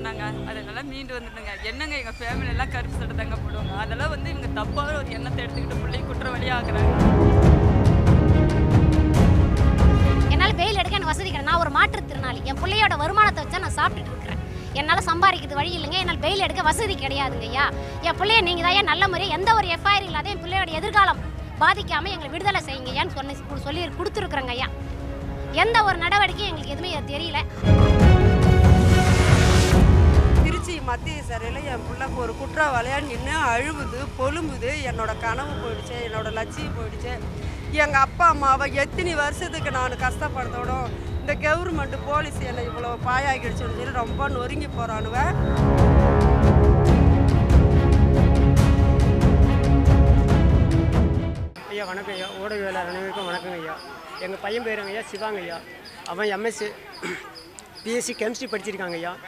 கண்ணாங்க அதனால மீண்டு வந்துட்டுங்க என்னங்க எங்கள் ஃபேமிலி எல்லாம் கருப்பு சட்டை தாங்க போடுவாங்க அதெல்லாம் வந்து இவங்க தப்பாக ஒரு எண்ணத்தை எடுத்துக்கிட்டு பிள்ளை குற்றவாளி ஆக்குறாங்க என்னால் வெயில் எடுக்க எனக்கு வசதி கிடையாது நான் ஒரு மாற்றுத்திறனாளி என் பிள்ளையோட வருமானத்தை வச்சா நான் சாப்பிட்டுட்டு இருக்கிறேன் என்னால் சம்பாதிக்கிறது வழி இல்லைங்க என்னால் வெயில் எடுக்க வசதி கிடையாதுங்க ஐயா என் பிள்ளைய நீங்கள் தான் நல்ல முறையாக எந்த ஒரு எஃப்ஐஆர் இல்லாத என் பிள்ளையோட எதிர்காலம் பாதிக்காமல் எங்களை விடுதலை செய்யுங்கய்யான்னு சொன்ன சொல்லி கொடுத்துருக்குறேங்க ஐயா எந்த ஒரு நடவடிக்கையும் எங்களுக்கு எதுவுமே தெரியல திருச்சி மத்திய சிறையில் என் பிள்ளை ஒரு குற்றவாளியாக நின்று அழுவுது பொழும்புது என்னோட கனவு போயிடுச்சு என்னோட லட்சியம் போயிடுச்சு எங்கள் அப்பா அம்மாவை எத்தனை வருஷத்துக்கு நான் கஷ்டப்படுத்தோடும் இந்த கவர்மெண்ட் போலீஸ் என்னை இவ்வளோ பாயாக்கிடுச்சுன்னு சொல்லி ரொம்ப நொறுங்கி போகிறானுவ ஐயா வணக்கம் ஐயா ஊடகவியலாளர் அனைவருக்கும் வணக்கம் ஐயா எங்கள் பையன் பேருங்க ஐயா சிவாங்க ஐயா அவன் எம்எஸ்சி பிஎஸ்சி கெமிஸ்ட்ரி படிச்சிருக்காங்க ஐயா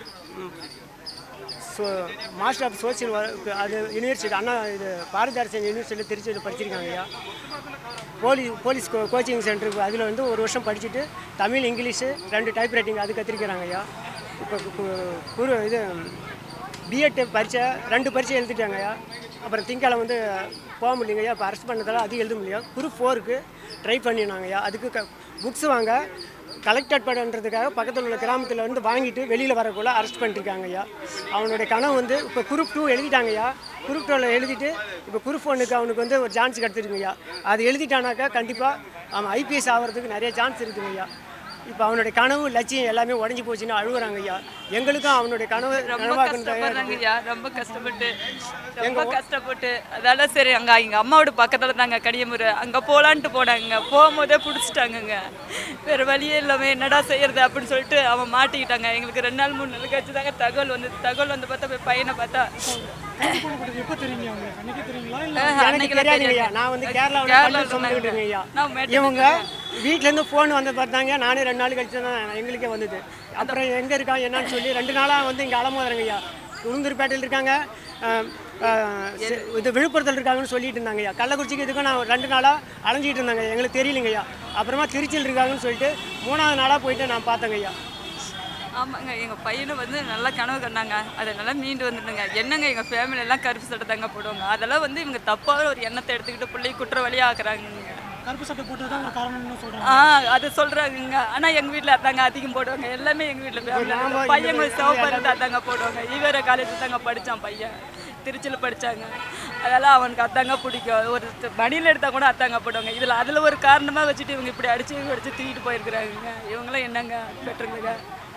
so master of social work அது யூனிவர்சிட்டி அண்ணா இது பாரதிதாசன் யூனிவர்சிட்டியில் திருச்சியில் படிச்சிருக்காங்க ஐயா போலி போலீஸ் கோ கோச்சிங் சென்டருக்கு அதில் வந்து ஒரு வருஷம் படிச்சுட்டு தமிழ் இங்கிலீஷு ரெண்டு டைப் ரைட்டிங் அது கற்றுக்கிறாங்க ஐயா இப்போ கு- குரு இது பிஎட் பரீட்சை ரெண்டு பரீட்சை எழுதிட்டாங்க ஐயா அப்புறம் திங்காலம் வந்து போக முடியலைங்க ஐயா இப்போ அரெஸ்ட் பண்ணதால அது எழுத முடியும் குரூப் ஃபோருக்கு ட்ரை பண்ணினாங்க ஐயா அதுக்கு க புக்ஸ் வாங்க கலெக்டட் பண்ணுறதுக்காக பக்கத்தில் உள்ள கிராமத்தில் வந்து வாங்கிட்டு வெளியில் வரக்குள்ள அரெஸ்ட் பண்ணிருக்காங்க ஐயா அவனுடைய கனவு வந்து இப்போ குரூப் டூ எழுதிட்டாங்க ஐயா குரூப் டூவில் எழுதிட்டு இப்போ குரூப் ஒன்றுக்கு அவனுக்கு வந்து ஒரு சான்ஸ் கிடச்சிருக்குங்க ஐயா அது எழுதிட்டானாக்கா கண்டிப்பாக அவன் ஐபிஎஸ் ஆகிறதுக்கு நிறைய சான்ஸ் இருக்குங்க ஐயா இப்போ அவனுடைய கனவு லட்சியம் எல்லாமே உடஞ்சி போச்சுன்னு அழுகுறாங்க ஐயா எங்களுக்கும் அவனுடைய கனவு ரொம்ப கனவாக்குன்ற கஷ்டப்படுறாங்க ஐயா ரொம்ப கஷ்டப்பட்டு ரொம்ப கஷ்டப்பட்டு அதால சரி அங்க எங்க அம்மாவோட பக்கத்துல தாங்க கடியமுறை அங்க போலான்ட்டு போனாங்க போகும்போதே பிடிச்சிட்டாங்கங்க வேற வழியே இல்லாம என்னடா செய்யறது அப்படின்னு சொல்லிட்டு அவன் மாட்டிக்கிட்டாங்க எங்களுக்கு ரெண்டு நாள் மூணு நாள் கழிச்சு தாங்க தகவல் வந்து தகவல் வந்து பார்த்தா போய் பையனை பார்த்தா எப்போ தெரியுங்க உங்களுக்கு அன்னைக்கு தெரியுங்களா இல்லை ஆஹ், எனக்கு அன்னைக்கெல்லாம் தெரியாதுங்க ஐயா தெரியாது. நான் வந்து கேரளாவில் கேரளால பள்ளி சுமந்துக்கிட்டு இருக்கேன் ஐயா நான் மேட்டு இவங்க வீட்டிலேருந்து ஃபோன் வந்து பார்த்தாங்க நானே ரெண்டு நாள் கழிச்சு தான் எங்களுக்கே வந்தது அப்புறம் எங்கே இருக்கான் என்னன்னு சொல்லி ரெண்டு நாளாக வந்து இங்கே அலமோதுறாங்க ஐயா உளுந்தூர்பேட்டையில் இருக்காங்க அஹ், அஹ், செ- இது விழுப்புரத்தில் இருக்காங்கன்னு சொல்லிட்டு இருந்தாங்க ஐயா கள்ளக்குறிச்சிக்கு இதுக்கும் நான் ரெண்டு நாளாக அலைஞ்சிட்டு இருந்தாங்க எங்களுக்கு தெரியலைங்க ஐயா அப்புறமா திருச்சியில் இருக்காங்கன்னு சொல்லிட்டு மூணாவது நாளாக போயிட்டு நான் பார்த்தேங்க ஐயா ஆமாங்க எங்கள் பையனை வந்து நல்லா கனவு கண்டாங்க அதனால மீண்டு வந்துட்டுங்க என்னங்க எங்கள் ஃபேமிலி எல்லாம் கருப்பு சட்டை தாங்க போடுவாங்க அதெல்லாம் வந்து இவங்க தப்பாக ஒரு எண்ணத்தை எடுத்துக்கிட்டு பிள்ளை குற்றவாளி ஆக்குறாங்க கருப்பு சட்டை போட்டது தான் ஒரு காரணம்னு சொல்கிறாங்க ஆ அது சொல்கிறாங்க ஆனால் எங்கள் வீட்டில் அதாங்க அதிகம் போடுவாங்க எல்லாமே எங்கள் வீட்டில் ஃபேமிலி பையன் கொஞ்சம் சிவப்பு அதாங்க போடுவாங்க ஈவேர காலேஜ் தாங்க படித்தான் பையன் திருச்சியில் படித்தாங்க அதெல்லாம் அவனுக்கு அதாங்க பிடிக்கும் ஒரு மணியில் எடுத்தால் கூட அதாங்க போடுவாங்க இதில் அதில் ஒரு காரணமாக வச்சுட்டு இவங்க இப்படி அடிச்சு அடிச்சு தூக்கிட்டு போயிருக்கிறாங்க இவங்களாம் என்னங்க பெற்றுங்க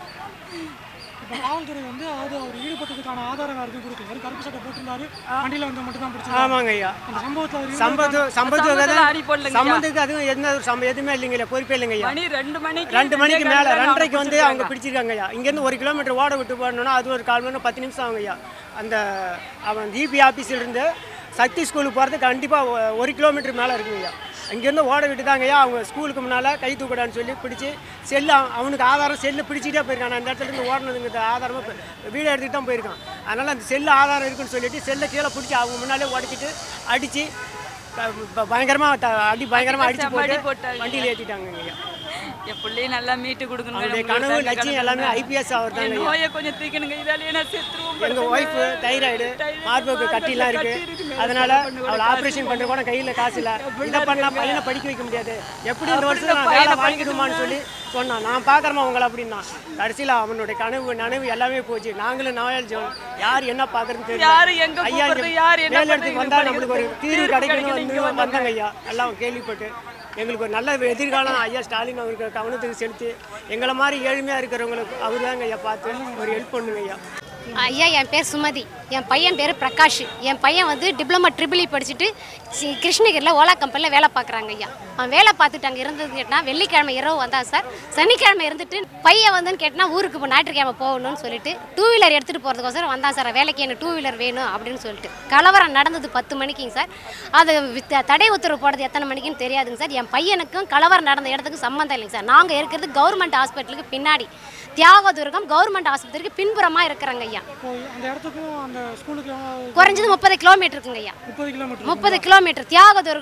இப்போ காவல்துறை வந்து அது அவர் ஈடுபட்டதுக்கான ஆதாரம் யாருக்கும் கொடுக்கல கருப்பு சட்டை போட்டிருந்தாரு வண்டியில் வந்து மட்டும் தான் பிடிச்சாங்க ஆமாங்க ஐயா அந்த சம்பவத்தில் அவர் சம்பத்து சம்பத்து சம்பளத்துல அடி போடலைங்க ஐயா. சம்பந்தத்துக்கு அதுவும் எந்த ஒரு சம்ப எதுவுமே இல்லைங்க பொறுப்பே இல்லைங்க ஐயா மணி ரெண்டு மணிக்கு ரெண்டு மணிக்கு மேல விடியற்காலையில ரெண்டரைக்கு அவனை வந்து அவங்க பிடிச்சிருக்காங்க. பிடிச்சிருக்காங்க ஐயா இங்கேருந்து ஒரு கிலோமீட்டர் ஓட விட்டு போடணும்னா அது ஒரு கால் மணி நேரம் பத்து நிமிஷம் ஆகும் ஐயா அந்த அவன் ஜிபி ஆஃபீஸில் இருந்து சக்தி ஸ்கூலுக்கு போகிறது கண்டிப்பாக ஒரு கிலோமீட்டர் மேலே இருக்குங்க ஐயா இங்கேருந்து ஓட விட்டுதாங்க ஐயா அவங்க ஸ்கூலுக்கு முன்னால் கை தூக்கடான்னு சொல்லி பிடிச்சி செல்லு அவ- அவனுக்கு ஆதாரம் செல்லு பிடிச்சிட்டே போயிருக்கான் நான் அந்த இடத்துல இருந்து ஓடணுங்கிறது ஆதாரமாக வீடியோ எடுத்துகிட்டு தான் போயிருக்கான் அதனால் அந்த செல்லு ஆதாரம் இருக்குன்னு சொல்லிட்டு செல்லை கீழே பிடிச்சி அவங்க முன்னாலே உடச்சிட்டு அடித்து பயங்கரமாக அடி பயங்கரமாக அடித்து செம்ம அடி போட்டு போட்டாங்க. வண்டியில் ஏற்றிட்டாங்க ஐயா என் பிள்ளைய நல்லா மீட்டு கொடுக்கணும் அவருடைய கனவு லட்சியம் எல்லாமே ஐபிஎஸ் ஆகிறதாங்க என் ஐயா நோயை கொஞ்சம் தீக்கணுங்க இதாலேயே நான் செத்துருவோம் எங்க ஒய்ஃபு தைராய்டு மார்புக்கு கட்டிலாம் இருக்கு அதனால அவளை ஆப்ரேஷன் பண்ற கூட கையில காசு இல்ல இதை பண்ணா பையனை படிக்க வைக்க முடியாது எப்படி இந்த வருஷம் நான் வேலை வாங்கிடுமான்னு சொல்லி சொன்னான் நான் பாக்குறமா உங்களை அப்படின்னா கடைசியில அவனுடைய கனவு நனவு எல்லாமே போச்சு நாங்களும் நாயால் யார் என்ன பாக்குறதுன்னு யாரு தெரியல எங்க ஐயா கூப்பிடுறது, யாரு என்ன மேலிடத்துக்கு வந்தா பண்றது, நம்மளுக்கு ஒரு படிக்கிறது, தீர்வு தீர்வு கிடைக்கணும் கிடைக்கணும், இங்க வந்து வந்தாங்க ஐயா எல்லாம் கேள்விப்பட்டு எங்களுக்கு ஒரு நல்ல எதிர்காலம் ஐயா ஸ்டாலின் அவருக்கு கவனத்துக்கு செலுத்தி எங்களை மாதிரி ஏழ்மையா இருக்கிறவங்களுக்கு அவர் தாங்க ஐயா பார்த்து ஒரு ஹெல்ப் பண்ணுங்க ஐயா ஐயா என் பேர் சுமதி என் பையன் பேர் பிரகாஷ் என் பையன் வந்து டிப்ளமா ட்ரிபிள் படிச்சுட்டு சி- கிருஷ்ணகிரியில் ஓலா கம்பெனியில் வேலை பார்க்குறாங்க ஐயா அவன் வேலை பார்த்துட்டு அங்கே இருந்தது கேட்டால் வெள்ளிக்கிழமை இரவு வந்தான் சார் சனிக்கிழமை இருந்துட்டு பையன் வந்துன்னு கேட்டினா ஊருக்கு இப்போ ஞாயிற்றுக்கிழமை போகணும்னு சொல்லிட்டு டூ வீலர் எடுத்துகிட்டு போகிறதுக்கோசரம் வந்தான் சார் வேலைக்கு எனக்கு டூ வீலர் வேணும் அப்படின்னு சொல்லிட்டு கலவரம் நடந்தது பத்து மணிக்குங்க சார் அது வித்த- தடை உத்தரவு போடுறது எத்தனை மணிக்குன்னு தெரியாதுங்க சார் என் பையனுக்கும் கலவரம் நடந்த இடத்துக்கு சம்மந்தம் இல்லைங்க சார் நாங்கள் இருக்கிறது கவர்மெண்ட் ஹாஸ்பிட்டலுக்கு பின்னாடி தியாகதுர்கம் கவர்மெண்ட் ஆஸ்பத்திரிக்கு பின்புறமாக இருக்கிறாங்க ஐயா இப்போ அந்த இடத்துக்கும் அந்த ஸ்கூலுக்கு குறைஞ்சது முப்பது கிலோமீட்டர் இருக்குங்க ஐயா முப்பது கிலோமீட்டர் முப்பது கிலோமீட்டர் தியாகதுர்கம்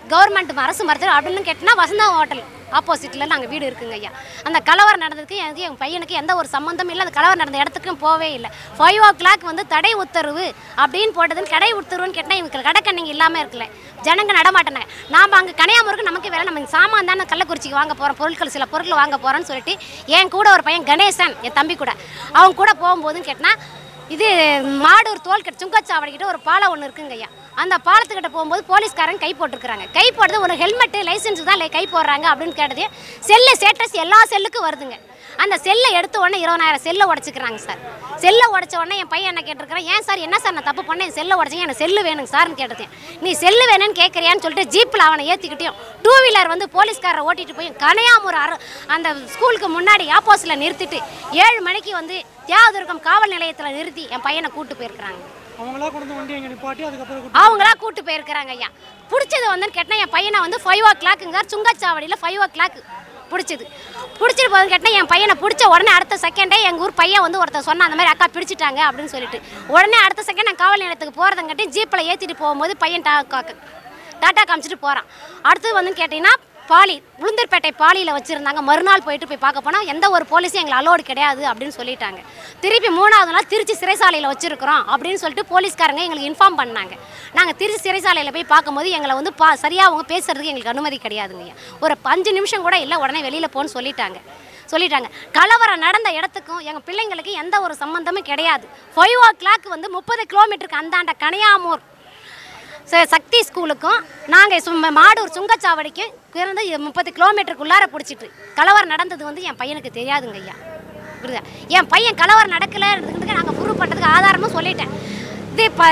கவர்மெண்ட் அரசு மருத்துவர் அப்படின்னு கேட்டினா வசந்தா ஹோட்டல் ஆப்போசிட்டில் நாங்கள் வீடு இருக்குங்க ஐயா அந்த கலவரம் நடந்ததுக்கு எனக்கு என் பையனுக்கு எந்த ஒரு சம்மந்தமும் இல்லை அந்த கலவரம் நடந்த இடத்துக்கும் போவே இல்லை ஃபைவ் ஓ கிளாக் வந்து தடை உத்தரவு அப்படின்னு போட்டதுன்னு கடை உத்தரவுன்னு கேட்டால் இவங்க கடைக்கண்ணிங்க இல்லாமல் இருக்குல்ல ஜனங்க நடமாட்டினாங்க நாம் அங்கே கனியாமூருக்கு நமக்கு வேலை நம்ம சாமான் தானே கள்ளக்குறிச்சிக்கு வாங்க போகிறோம் பொருட்கள் சில பொருட்கள் வாங்க போகிறோன்னு சொல்லிட்டு என் கூட ஒரு பையன் கணேசன் என் தம்பி கூட அவங்க கூட போகும்போதுன்னு கேட்டால் இது மாடூர் தோல்கட் சுங்கச்சாவடிக்கிட்ட ஒரு பாலம் ஒன்று இருக்குங்க ஐயா அந்த பாலத்துக்கிட்ட போகும்போது போலீஸ்காரங்க கை போட்டிருக்கிறாங்க கை போடுறது ஒரு ஹெல்மெட்டு லைசன்ஸுக்கு தான் கை போடுறாங்க அப்படின்னு கேட்டது செல்லு ஸ்டேட்டஸ் எல்லா செல்லுக்கும் வருதுங்க அந்த செல்லை எடுத்த உடனே இருபதாயிரம் செல்லை உடச்சிக்கிறாங்க சார் செல்லை உடச்ச உடனே என் பையன் என்ன கேட்டிருக்கிறான் ஏன் சார் என்ன சார் நான் தப்பு பண்ணேன் என் செல்லை உடச்சிங்க எனக்கு செல்லு வேணுங்க சார்னு கேட்டது நீ செல்லு வேணும்னு கேட்குறியான்னு சொல்லிட்டு ஜீப்பில் அவனை ஏற்றிக்கிட்டையும் டூ வீலர் வந்து போலீஸ்காரரை ஓட்டிட்டு போய் கனையாமூர் அரு அந்த ஸ்கூலுக்கு முன்னாடி ஆப்போசிட்டில் நிறுத்திட்டு ஏழு மணிக்கு வந்து தியாகதுர்கம் காவல் நிலையத்தில் நிறுத்தி என் பையனை கூட்டு போயிருக்கிறாங்க அவங்களா கொண்டு வந்து வண்டி அங்கே நிப்பாட்டி அதுக்கப்புறம் கூட்டி- அவங்களா கூட்டு போயிருக்கிறாங்க ஐயா பிடிச்சது வந்து கேட்டால் என் பையனை வந்து ஃபைவ் ஓ கிளாக்குங்க சுங்கச்சாவடியில் ஃபைவ் ஓ கிளாக் பிடிச்சது பிடிச்சிட்டு போகுதுன்னு கேட்டால் என் பையனை பிடிச்ச உடனே அடுத்த செகண்டே எங்கள் ஊர் பையன் வந்து ஒருத்தர் சொன்னான் அந்த மாதிரி அக்கா பிடிச்சிட்டாங்க அப்படின்னு சொல்லிட்டு உடனே அடுத்த செகண்ட் நான் காவல் நிலையத்துக்கு போகிறதுங்காட்டி ஜீப்பில் ஏற்றிட்டு போகும்போது பையன் டா கா- டாட்டா காமிச்சிட்டு போகிறான் அடுத்தது வந்து கேட்டிங்கன்னா பாலி உளுந்தூர்பேட்டை பாலியில் வச்சுருந்தாங்க மறுநாள் போயிட்டு போய் பார்க்க போனால் எந்த ஒரு போலீஸும் எங்களை அலோடு கிடையாது அப்படின்னு சொல்லிட்டாங்க திருப்பி மூணாவது நாள் திருச்சி சிறைசாலையில் வச்சுருக்கிறோம் அப்படின்னு சொல்லிட்டு போலீஸ்காரங்க எங்களுக்கு இன்ஃபார்ம் பண்ணாங்க நாங்கள் திருச்சி சிறைசாலையில் போய் பார்க்கும்போது எங்களை வந்து பா சரியாக அவங்க பேசுறதுக்கு எங்களுக்கு அனுமதி கிடையாதுங்கய்யா ஒரு அஞ்சு நிமிஷம் கூட இல்லை உடனே வெளியில் போன்னு சொல்லிட்டாங்க சொல்லிட்டாங்க கலவரம் நடந்த இடத்துக்கும் எங்கள் பிள்ளைங்களுக்கு எந்த ஒரு சம்மந்தமும் கிடையாது ஃபைவ் ஓ கிளாக் வந்து முப்பது கிலோமீட்டருக்கு அந்தாண்ட கனியாமூர் ச- சக்தி ஸ்கூலுக்கும் நாங்கள் சும்ம மாடூர் சுங்கச்சாவடிக்கும் இருந்து முப்பது கிலோமீட்டருக்குள்ளார பிடிச்சிட்டு கலவரம் நடந்தது வந்து என் பையனுக்கு தெரியாதுங்க ஐயா புரியுதா என் பையன் கலவரம் நடக்கலைன்றதுக்கு நாங்கள் ப்ரூவ் பண்ணுறதுக்கு ஆதாரமும் சொல்லிட்டேன் இது இப்போ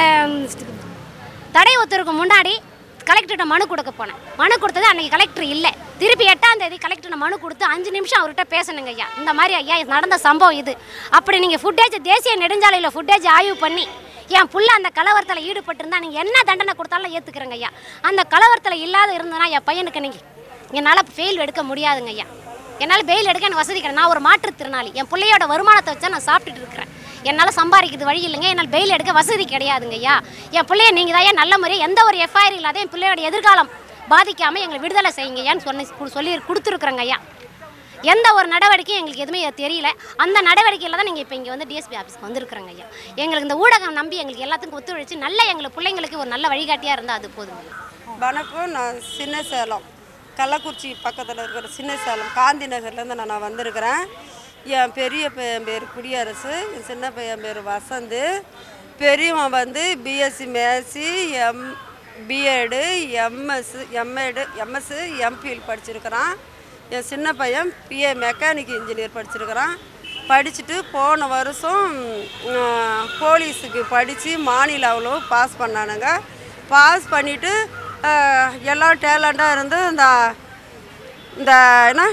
தடை உத்தரவுக்கு முன்னாடி கலெக்டர்கிட்ட மனு கொடுக்க போனேன் மனு கொடுத்தது அன்னைக்கு கலெக்டர் இல்லை திருப்பி எட்டாம் தேதி கலெக்டர் மனு கொடுத்து அஞ்சு நிமிஷம் அவர்கிட்ட பேசணுங்க ஐயா இந்த மாதிரி ஐயா இது நடந்த சம்பவம் இது அப்படி நீங்கள் ஃபுட்டேஜ் தேசிய நெடுஞ்சாலையில் ஃபுட்டேஜ் ஆய்வு பண்ணி என் புள்ள அந்த கலவரத்தில் ஈடுபட்டிருந்தா நீங்கள் என்ன தண்டனை கொடுத்தாலும் ஏற்றுக்கிறேங்க ஐயா அந்த கலவரத்தில் இல்லாத இருந்தனா என் பையனுக்கு நீங்கள் என்னால் ஃபெயில் எடுக்க முடியாதுங்க ஐயா என்னால் பெயில் எடுக்க எனக்கு வசதி கிடையாது நான் ஒரு மாற்றுத்திறனாளி என் பிள்ளையோட வருமானத்தை வச்சா நான் சாப்பிட்டுட்டு இருக்கிறேன் என்னால் சம்பாதிக்கிறது வழி இல்லைங்க என்னால் பெயில் எடுக்க வசதி கிடையாதுங்க ஐயா என் பிள்ளைய நீங்கள் தான் நல்ல முறையாக எந்த ஒரு எஃப்ஐஆர் இல்லாத என் பிள்ளையோட எதிர்காலம் பாதிக்காமல் எங்களை விடுதலை செய்யுங்கய்யான்னு சொன்ன கு- சொல்லி கொடுத்துருக்குறேங்க ஐயா எந்த ஒரு நடவடிக்கையும் எங்களுக்கு எதுவுமே தெரியல அந்த நடவடிக்கையில் தான் நீங்கள் இப்போ இங்கே வந்து டிஎஸ்பி ஆஃபீஸ்க்கு வந்திருக்கிறோங்க ஐயா எங்களுக்கு இந்த ஊடகம் நம்பி எங்களுக்கு எல்லாத்துக்கும் ஒத்துழைச்சு நல்ல எங்களுக்கு பிள்ளைங்களுக்கு ஒரு நல்ல வழிகாட்டியாக இருந்தால் அது போதுங்க வணக்கம் நான் சின்ன சேலம் கள்ளக்குறிச்சி பக்கத்தில் இருக்கிற சின்ன சேலம் காந்தி நகர்லேருந்து நான் நான் வந்திருக்கிறேன் என் பெரிய பையன் பேர் குடியரசு என் சின்ன பையன் பேர் வசந்த் பெரியவன் வந்து BSc MSc M BEd MS MEd MS MPhil படிச்சிருக்கிறான் என் சின்ன பையன் பிஏ மெக்கானிக் இன்ஜினியர் படிச்சிருக்கிறான் படிச்சுட்டு போன வருஷம் ம், போலீஸுக்கு படித்து மாநில அளவு பாஸ் பண்ணானுங்க பாஸ் பண்ணிவிட்டு எல்லாம் டேலண்டாக இருந்து இந்த இந்த என்ன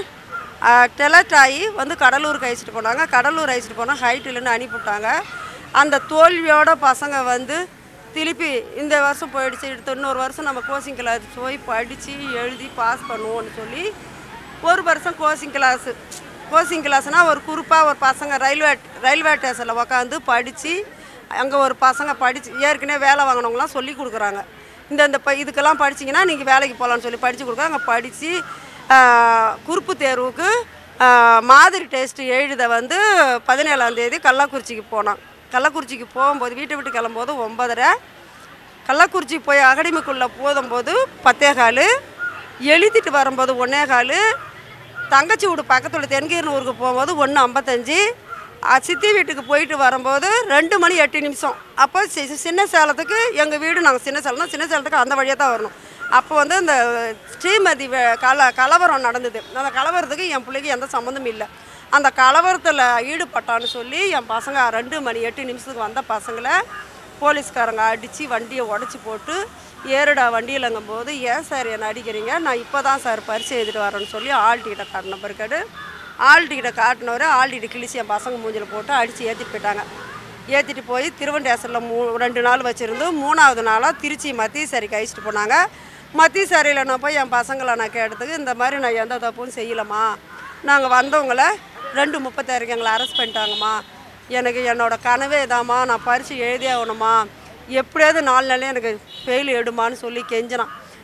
டெலட் ஆகி வந்து கடலூருக்கு அழைச்சிட்டு போனாங்க கடலூர் அழைச்சிட்டு போனால் ஹைட் இல்லைன்னு அனுப்பிவிட்டாங்க அந்த தோல்வியோட பசங்க வந்து திருப்பி இந்த வருஷம் போயிடுச்சு அடுத்த இன்னொரு வருஷம் நம்ம கோச்சிங் கிளாஸ் போய் படித்து எழுதி பாஸ் பண்ணுவோம்னு சொல்லி ஒரு வருஷம் கோச்சிங் கிளாஸு கோச்சிங் கிளாஸ்னால் ஒரு குறிப்பாக ஒரு பசங்க ரயில்வே ரயில்வே ஸ்டேஷனில் உட்காந்து படித்து அங்கே ஒரு பசங்க படித்து ஏற்கனவே வேலை வாங்கினவங்களாம் சொல்லி கொடுக்குறாங்க இந்த இந்த ப இதுக்கெல்லாம் படிச்சிங்கன்னா நீங்கள் வேலைக்கு போகலான்னு சொல்லி படித்து கொடுக்குறாங்க படித்து குறுப்பு தேர்வுக்கு ஆஹ், மாதிரி டெஸ்ட் எழுத வந்து பதினேழாம் தேதி கள்ளக்குறிச்சிக்கு போனான் கள்ளக்குறிச்சிக்கு போகும்போது வீட்டை விட்டு கிளம்பும்போது ஒன்பதரை கள்ளக்குறிச்சி போய் அகடிமைக்குள்ளே போதும்போது பத்தே கால் எழுதிட்டு வரும்போது ஒன்றே கால் தங்கச்சி வீடு பக்கத்தில் தென்கீரனூருக்கு போகும்போது ஒன்று ஐம்பத்தஞ்சு அஹ் சித்தி வீட்டுக்கு போயிட்டு வரும்போது ரெண்டு மணி எட்டு நிமிஷம் அப்போ சி- சின்ன சேலத்துக்கு எங்கள் வீடு நாங்கள் சின்ன சேலம் சின்ன சேலத்துக்கு அந்த வழியாக தான் வரணும் அப்போ வந்து இந்த ஸ்ரீமதி வே- கல கலவரம் நடந்தது அந்த கலவரத்துக்கு என் பிள்ளைக்கு எந்த சம்மந்தமும் இல்லை அந்த கலவரத்தில் ஈடுபட்டான்னு சொல்லி என் பசங்க ரெண்டு மணி எட்டு நிமிஷத்துக்கு வந்த பசங்களை போலீஸ்காரங்க அடித்து வண்டியை உடச்சி போட்டு ஏறுடா வண்டியிலங்கும் போது ஏன் சார் என்னை அடிக்கிறீங்க நான் இப்போ தான் சார் பரிசு எழுதிட்டு வரேன்னு சொல்லி ஆள்கிட்ட காட்டின பிறகு ஆள்கிட்ட காட்டினவர் ஆள்கிட்ட கிழிச்சு என் பசங்க மூஞ்சில் போட்டு அடித்து ஏற்றிட்டு போயிட்டாங்க ஏற்றிட்டு போய் திருவண்டேசரில் மூ ரெண்டு நாள் வச்சுருந்து மூணாவது நாளாக திருச்சி மத்திய சரிக்கு அழைச்சிட்டு போனாங்க மத்திய சரியில் நான் போய் என் பசங்களை நான் கேட்டதுக்கு இந்த மாதிரி நான் எந்த தப்பும் செய்யலம்மா நாங்கள் வந்தவங்கள ரெண்டு முப்பத்தாயிரக்கு எங்களை அரெஸ்ட் பண்ணிட்டாங்கம்மா எனக்கு என்னோட கனவே இதாம்மா நான் பரிசு எழுதி ஆகணுமா எப்படியாவது நாலு நாளே எனக்கு ஃபெயில் எடுமான்னு சொல்லி கெஞ்சினான்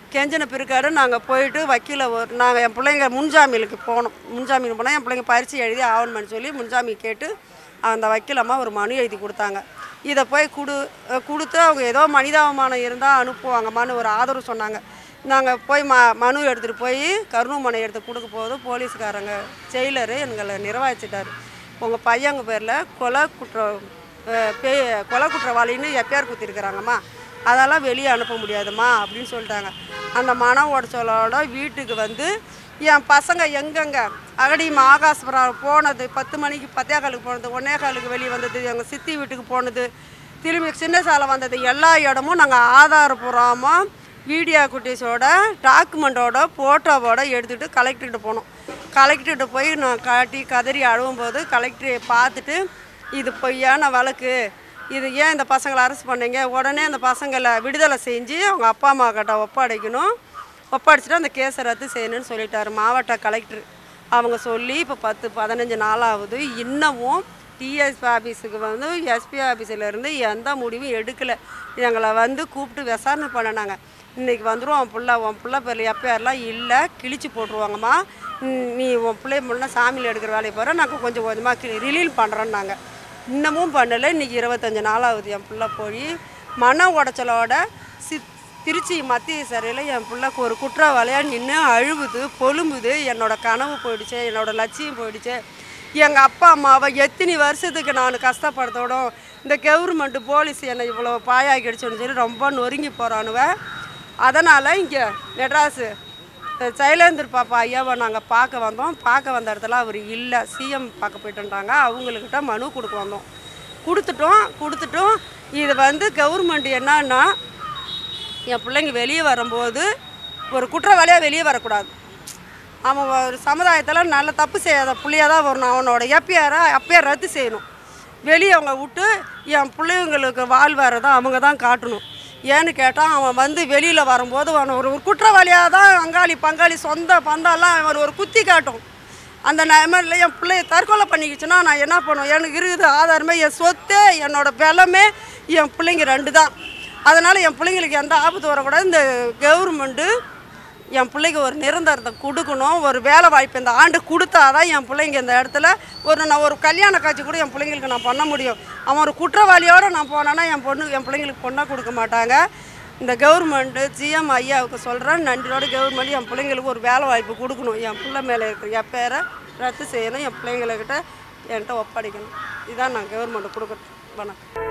கெஞ்சின பிற்காடு நாங்கள் போயிட்டு வக்கீல ஒரு நாங்கள் என் பிள்ளைங்க முன்ஜாமீனுக்கு போனோம் முன்ஜாமீன் போனால் என் பிள்ளைங்க பரிசு எழுதி ஆகணும்னு சொல்லி முன்ஜாமீன் கேட்டு அந்த வக்கீலம்மா ஒரு மனு எழுதி கொடுத்தாங்க இதை போய் கொடு அஹ் கொடுத்து அவங்க ஏதோ மனிதாபமானம் இருந்தால் அனுப்புவாங்கம்மான்னு ஒரு ஆதரவு சொன்னாங்க நாங்கள் போய் ம மனு எடுத்துகிட்டு போய் கருணு மனை எடுத்து கொடுக்க போது போலீஸ்காரங்க ஜெயிலரு எங்களை நிர்வகிச்சிட்டாரு உங்கள் பையங்க பேரில் கொலை குற்றம் அஹ் பே கொலை குற்றவாளின்னு எஃப்ஐஆர் குத்திருக்கிறாங்கம்மா அதெல்லாம் வெளியே அனுப்ப முடியாதும்மா அப்படின்னு சொல்லிட்டாங்க அந்த மன உடச்சலோட வீட்டுக்கு வந்து என் பசங்க எங்கெங்க அகடி ஆகாசபுரம் போனது பத்து மணிக்கு பத்தே காலுக்கு போனது ஒன்னே காலுக்கு வெளியே வந்தது எங்கள் சித்தி வீட்டுக்கு போனது திரும்பி சின்ன சாலை வந்தது எல்லா இடமும் நாங்கள் ஆதாரபூர்வமாக வீடியோ குட்டீஸோட டாக்குமெண்ட்டோட ஃபோட்டோவோட எடுத்துகிட்டு கலெக்டர்கிட்ட போனோம் கலெக்டர்கிட்ட போய் நான் காட்டி கதறி அழுவும்போது கலெக்டரை பார்த்துட்டு இது பொய்யான வழக்கு இது ஏன் இந்த பசங்களை அரெஸ்ட் பண்ணீங்க உடனே அந்த பசங்களை விடுதலை செஞ்சு அவங்க அப்பா அம்மா கிட்ட ஒப்படைக்கணும் ஒப்படைச்சிட்டு அந்த கேஸை ரத்து செய்யணும்னு சொல்லிட்டாரு மாவட்ட கலெக்டர் அவங்க சொல்லி இப்போ பத்து பதினஞ்சு நாளாகுது இன்னமும் டிஎஸ்பி ஆஃபீஸுக்கு வந்து எஸ்பி ஆஃபீஸிலேருந்து எந்த முடிவும் எடுக்கலை எங்களை வந்து கூப்பிட்டு விசாரணை பண்ணினாங்க இன்றைக்கி வந்துடும் உன் பிள்ளை உன் பிள்ளை பேரில் எப்பயாரெலாம் இல்லை கிழிச்சு போட்டுருவாங்கம்மா ம், நீ உன் பிள்ளைய முன்னா சாமியில் எடுக்கிற வேலையை போகிற நாங்கள் கொஞ்சம் கொஞ்சமாக கிளி ரிலீல் பண்ணுறோன்னாங்க இன்னமும் பண்ணலை இன்றைக்கி இருபத்தஞ்சு நாள் ஆகுது என் பிள்ளை போய் மன உடச்சலோட சித் திருச்சி மத்திய சிறையில் என் பிள்ளைக்கு ஒரு குற்றவாளியாக நின்று அழுவுது பொழும்புது என்னோட கனவு போயிடுச்சு என்னோட லட்சியம் போயிடுச்சு எங்கள் அப்பா அம்மாவை எத்தனை வருஷத்துக்கு நான் கஷ்டப்படுத்தோடும் இந்த கவர்மெண்ட்டு போலீஸ் என்னை இவ்வளோ பாயாக்கிடுச்சுன்னு சொல்லி ரொம்ப நொறுங்கி போகிறானுவ அதனால் இங்கே மெட்ராஸு சைலேந்தர் பாப்பா ஐயாவை நாங்கள் பார்க்க வந்தோம் பார்க்க வந்த இடத்துல அவர் இல்லை சிஎம் பார்க்க போயிட்டுன்றாங்க அவங்கக்கிட்ட மனு கொடுக்க வந்தோம் கொடுத்துட்டோம் கொடுத்துட்டோம் இது வந்து கவர்மெண்ட் என்னன்னா என் பிள்ளைங்க வெளியே வரும்போது ஒரு குற்றவாளியாக வெளியே வரக்கூடாது அவன் ஒரு சமுதாயத்தில் நல்ல தப்பு செய்யாத புள்ளியாக தான் வரணும் அவனோட எப்பியாரை அப்பயே ரத்து செய்யணும் வெளியே அவங்க விட்டு என் பிள்ளைங்களுக்கு வாழ்வாரை தான் அவங்க தான் காட்டணும் ஏன்னு கேட்டால் அவன் வந்து வெளியில் வரும்போது அவன் ஒரு ஒரு குற்றவாளியாக தான் அங்காளி பங்காளி சொந்த பந்தாலாம் அவன் ஒரு குத்தி காட்டும் அந்த நிலைமையில் என் பிள்ளைய தற்கொலை பண்ணிக்கிச்சுன்னா நான் என்ன பண்ணுவேன் எனக்கு இருக்குது ஆதாரமே என் சொத்தே என்னோட பலமே என் பிள்ளைங்க ரெண்டு தான் அதனால் என் பிள்ளைங்களுக்கு எந்த ஆபத்து வரக்கூடாது இந்த கவர்மெண்ட்டு என் பிள்ளைக்கு ஒரு நிரந்தரத்தை கொடுக்கணும் ஒரு வேலை வாய்ப்பு இந்த ஆண்டு கொடுத்தாதான் என் பிள்ளைங்க இந்த இடத்துல ஒரு நான் ஒரு கல்யாண காட்சி கூட என் பிள்ளைங்களுக்கு நான் பண்ண முடியும் அவன் ஒரு குற்றவாளியோடு நான் போனேன்னா என் பொண்ணு என் பிள்ளைங்களுக்கு பொண்ணாக கொடுக்க மாட்டாங்க இந்த கவர்மெண்ட்டு ஜிஎம் ஐயாவுக்கு சொல்கிறேன் நன்றியோட கவர்மெண்ட் என் பிள்ளைங்களுக்கு ஒரு வேலை வாய்ப்பு கொடுக்கணும் என் பிள்ளை மேலே இருக்கிற என் பேரை ரத்து செய்யணும் என் பிள்ளைங்கள்கிட்ட என்கிட்ட ஒப்படைக்கணும் இதான் நான் கவர்மெண்ட்டு கொடுக்குறேன் வணக்கம்